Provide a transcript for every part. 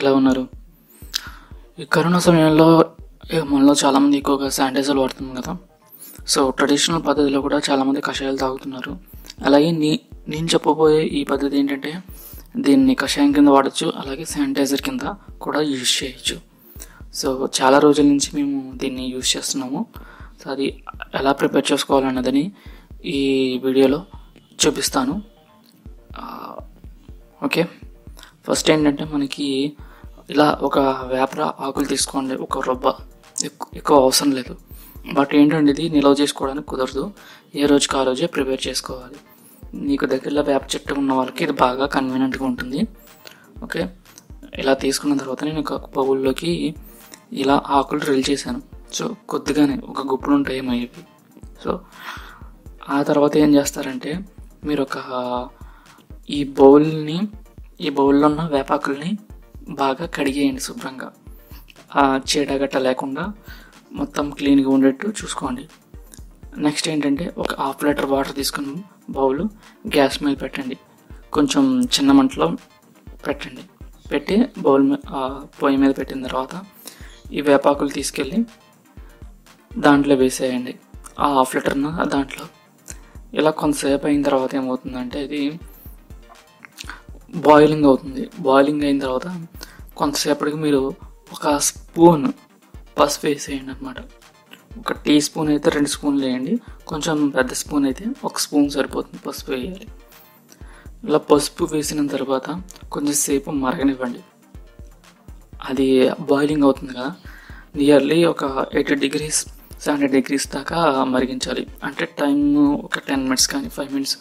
ఎలా ఉన్నారు ఈ కరోనా సమయంలో ఇక మనలో చాలామంది ఎక్కువగా శానిటైజర్ వాడుతున్నాం కదా సో ట్రెడిషనల్ పద్ధతిలో కూడా చాలామంది కషాయాలు తాగుతున్నారు అలాగే నీ నేను చెప్పబోయే ఈ పద్ధతి ఏంటంటే దీన్ని కషాయం కింద వాడచ్చు అలాగే శానిటైజర్ కింద కూడా యూజ్ చేయొచ్చు సో చాలా రోజుల నుంచి మేము దీన్ని యూజ్ చేస్తున్నాము సో అది ఎలా ప్రిపేర్ చేసుకోవాలన్నదని ఈ వీడియోలో చూపిస్తాను ఆ, ఓకే ఫస్ట్ ఏంటంటే మనకి ఇలా ఒక వేపర ఆకులు తీసుకోండి ఒక రొబ్బ ఎక్కువ ఎక్కువ అవసరం లేదు బట్ ఏంటంటే ఇది నిల్వ చేసుకోవడానికి కుదరదు ఏ రోజుకి ఆ రోజే ప్రిపేర్ చేసుకోవాలి నీకు దగ్గరలో వేప చెట్టు ఉన్న వాళ్ళకి ఇది బాగా కన్వీనియంట్గా ఉంటుంది ఓకే ఇలా తీసుకున్న తర్వాత నేను ఒక బౌల్లోకి ఇలా ఆకులు రిల్ చేశాను సో కొద్దిగానే ఒక గుప్పుడు ఉంటాయి ఏమయ్యేవి సో ఆ తర్వాత ఏం చేస్తారంటే మీరు ఒక ఈ బౌల్ని ఈ బౌల్లో ఉన్న వేపాకుల్ని బాగా కడిగేయండి శుభ్రంగా ఆ చీడగట్ట లేకుండా మొత్తం క్లీన్గా ఉండేట్టు చూసుకోండి నెక్స్ట్ ఏంటంటే ఒక హాఫ్ లీటర్ వాటర్ తీసుకుని బౌల్ గ్యాస్ మీద పెట్టండి కొంచెం చిన్న మంటలో పెట్టండి పెట్టి బౌల్ మీ- ఆ పొయ్యి మీద పెట్టిన తర్వాత ఈ వేపాకులు తీసుకెళ్ళి దాంట్లో వేసేయండి ఆ హాఫ్ లీటర్న దాంట్లో ఇలా కొంతసేపు అయిన తర్వాత ఏమవుతుందంటే ఇది బాయిలింగ్ అవుతుంది బాయిలింగ్ అయిన తర్వాత కొంతసేపటికి మీరు ఒక స్పూన్ పసుపు వేసేయండి అనమాట ఒక టీ స్పూన్ అయితే రెండు స్పూన్లు వేయండి కొంచెం పెద్ద స్పూన్ అయితే ఒక స్పూన్ సరిపోతుంది పసుపు వేయాలి ఇలా పసుపు వేసిన తర్వాత కొంచెంసేపు మరగనివ్వండి అది బాయిలింగ్ అవుతుంది కదా నియర్లీ ఒక ఎయిటీ డిగ్రీస్ సెవెంటీ డిగ్రీస్ దాకా మరిగించాలి అంటే టైం ఒక టెన్ మినిట్స్ కానీ ఫైవ్ మినిట్స్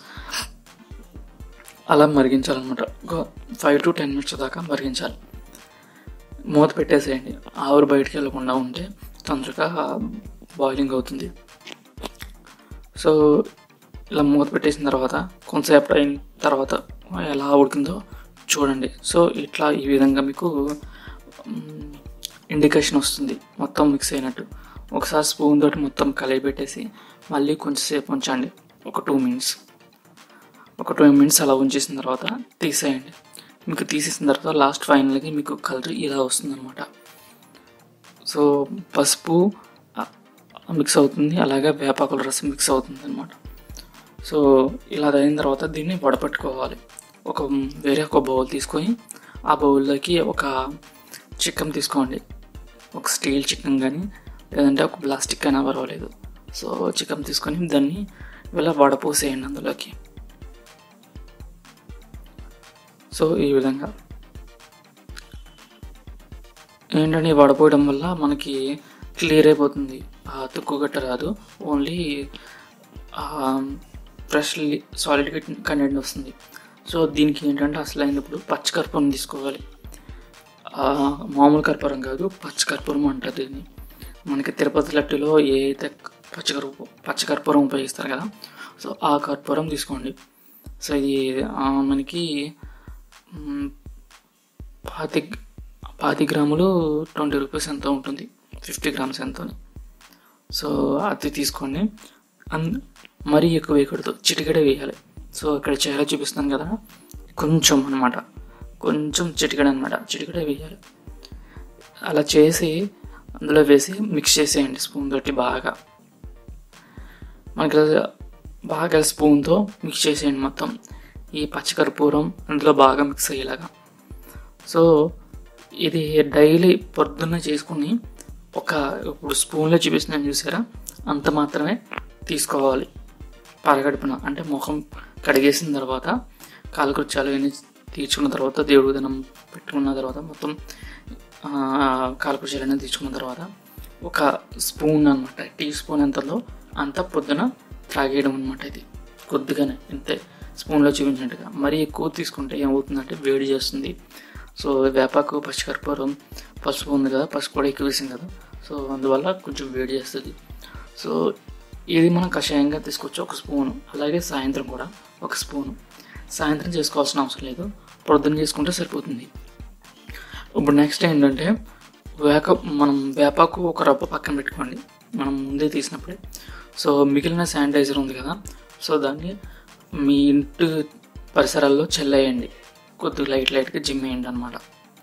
అలా మరిగించాలన్నమాట ఒక ఫైవ్ టు టెన్ మినిట్స్ దాకా మరిగించాలి మూత పెట్టేసేయండి ఆవిరి బయటికి వెళ్ళకుండా ఉంటే తొందరగా బాయిలింగ్ అవుతుంది సో ఇలా మూత పెట్టేసిన తర్వాత కొంతసేపు అయిన తర్వాత ఎలా ఉడికిందో చూడండి సో ఇట్లా ఈ విధంగా మీకు ఇండికేషన్ వస్తుంది మొత్తం మిక్స్ అయినట్టు ఒకసారి స్పూన్ తోటి మొత్తం కలిపి పెట్టేసి మళ్ళీ కొంచెంసేపు ఉంచండి ఒక టూ మినిట్స్ ఒక టూ మినిట్స్ అలా ఉంచేసిన తర్వాత తీసేయండి మీకు తీసేసిన తర్వాత లాస్ట్ ఫైనల్కి మీకు కలర్ ఇలా వస్తుంది అనమాట సో పసుపు మిక్స్ అవుతుంది అలాగే వేపాకుల రసం మిక్స్ అవుతుంది అనమాట సో ఇలా అయిన తర్వాత దీన్ని వడపట్టుకోవాలి ఒక వేరే ఒక బౌల్ తీసుకొని ఆ బౌల్లోకి ఒక చికెన్ తీసుకోండి ఒక స్టీల్ చికెన్ కానీ లేదంటే ఒక ప్లాస్టిక్ అయినా పర్వాలేదు సో చికెన్ తీసుకొని దాన్ని ఇలా వడపోసేయండి అందులోకి సో ఈ విధంగా ఏంటంటే ఈ వడపోయడం వల్ల మనకి క్లియర్ అయిపోతుంది ఆ తుక్కు గట్ట రాదు ఓన్లీ ఫ్రెష్ సాలిడ్ కంటెంట్ వస్తుంది సో దీనికి ఏంటంటే అసలు అయినప్పుడు పచ్చకర్పూరం తీసుకోవాలి ఆ, మామూలు కర్పూరం కాదు పచ్చకర్పూరం అంటారు దీన్ని మనకి తిరుపతి లడ్డులో ఏ అయితే పచ్చకర్పూ పచ్చకర్పూరం ఉపయోగిస్తారు కదా సో ఆ కర్పూరం తీసుకోండి సో ఇది ఆ, మనకి మ్, పాతి పాతి గ్రాములు ట్వంటీ రూపీస్ ఎంత ఉంటుంది ఫిఫ్టీ గ్రామ్స్ ఎంత సో అది తీసుకోండి అన్ మరీ ఎక్కువ వేయకూడదు చిటికెడ వేయాలి సో ఇక్కడ చేయాలో చూపిస్తాను కదా కొంచెం అనమాట కొంచెం చిటికెడ అనమాట చిటికెడ వేయాలి అలా చేసి అందులో వేసి మిక్స్ చేసేయండి స్పూన్ తోటి బాగా మనకి ఇలా బాగా స్పూన్తో మిక్స్ చేసేయండి మొత్తం ఈ పచ్చకర్పూరం అందులో బాగా మిక్స్ అయ్యేలాగా సో ఇది డైలీ పొద్దున్న చేసుకుని ఒక ఇప్పుడు స్పూన్లో చూపిస్తున్నాను చూసారా అంత మాత్రమే తీసుకోవాలి పరగడుపున అంటే ముఖం కడిగేసిన తర్వాత కాలకృత్యాలు అన్నీ తీర్చుకున్న తర్వాత దేవుడు దినం పెట్టుకున్న తర్వాత మొత్తం కాలకృత్యాలు అనేది తీర్చుకున్న తర్వాత ఒక స్పూన్ అనమాట టీ స్పూన్ ఎంతలో అంత పొద్దున త్రాగేయడం అనమాట ఇది కొద్దిగానే ఇంతే స్పూన్లో చూపించినట్టుగా మరీ ఎక్కువ తీసుకుంటే ఏమవుతుందంటే వేడి చేస్తుంది సో వేపాకు పచ్చికర్పూరం పసుపు ఉంది కదా పసుపు కూడా ఎక్కువ వేసింది కదా సో అందువల్ల కొంచెం వేడి చేస్తుంది సో ఇది మనం కషాయంగా తీసుకోవచ్చు ఒక స్పూను అలాగే సాయంత్రం కూడా ఒక స్పూను సాయంత్రం చేసుకోవాల్సిన అవసరం లేదు పొద్దున్న చేసుకుంటే సరిపోతుంది ఇప్పుడు నెక్స్ట్ ఏంటంటే వేక మనం వేపాకు ఒక రవ్వ పక్కన పెట్టుకోండి మనం ముందే తీసినప్పుడే సో మిగిలిన శానిటైజర్ ఉంది కదా సో దాన్ని మీ ఇంటి పరిసరాల్లో చెల్లేయండి కొద్దిగా లైట్ లైట్గా జిమ్ వేయండి అనమాట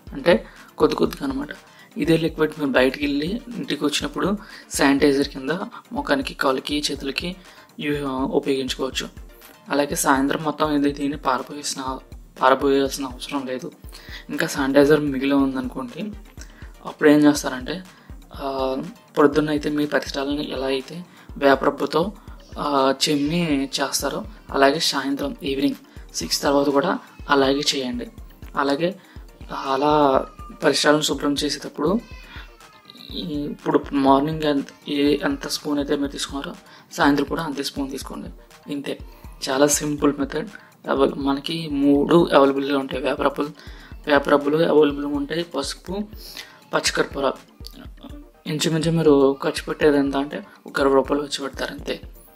అంటే కొద్ది కొద్దిగా అనమాట ఇదే లిక్విడ్ మీరు బయటికి వెళ్ళి ఇంటికి వచ్చినప్పుడు శానిటైజర్ కింద ముఖానికి కాలుకి చేతులకి యు- ఉపయోగించుకోవచ్చు అలాగే సాయంత్రం మొత్తం ఇది దీన్ని పారబోయేసిన పారబోయాల్సిన అవసరం లేదు ఇంకా శానిటైజర్ మిగిలి ఉందనుకోండి అప్పుడు ఏం చేస్తారంటే ఆ, పొద్దున్న అయితే మీ పరిసరాలను ఎలా అయితే వేపరబ్బుతో ఆ, చిమ్మి చేస్తారో అలాగే సాయంత్రం ఈవినింగ్ సిక్స్ తర్వాత కూడా అలాగే చేయండి అలాగే అలా పరిసరాలను శుభ్రం చేసేటప్పుడు ఈ- ఇప్పుడు మార్నింగ్ ఎంత ఏ ఎంత స్పూన్ అయితే మీరు తీసుకున్నారో సాయంత్రం కూడా అంతే స్పూన్ తీసుకోండి ఇంతే చాలా సింపుల్ మెథడ్ అవైల మనకి మూడు అవైలబుల్గా ఉంటాయి వేపరప్పులు వేపరప్పులు అవైలబుల్గా ఉంటాయి పసుపు పచ్చికర్పూర ఇంచుమించు మీరు ఖర్చు పెట్టేది ఎంత అంటే ఒక ఇరవై రూపాయలు వచ్చి పెడతారు అంతే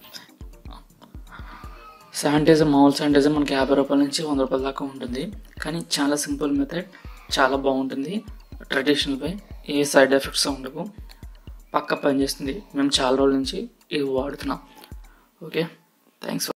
శానిటైజర్ మామూలు శానిటైజర్ మనకి యాభై రూపాయల నుంచి వంద రూపాయల దాకా ఉంటుంది కానీ చాలా సింపుల్ మెథడ్ చాలా బాగుంటుంది ట్రెడిషనల్ వే ఏ సైడ్ ఎఫెక్ట్స్ ఉండవు పక్క పనిచేస్తుంది మేము చాలా రోజుల నుంచి ఇది వాడుతున్నాం ఓకే థ్యాంక్స్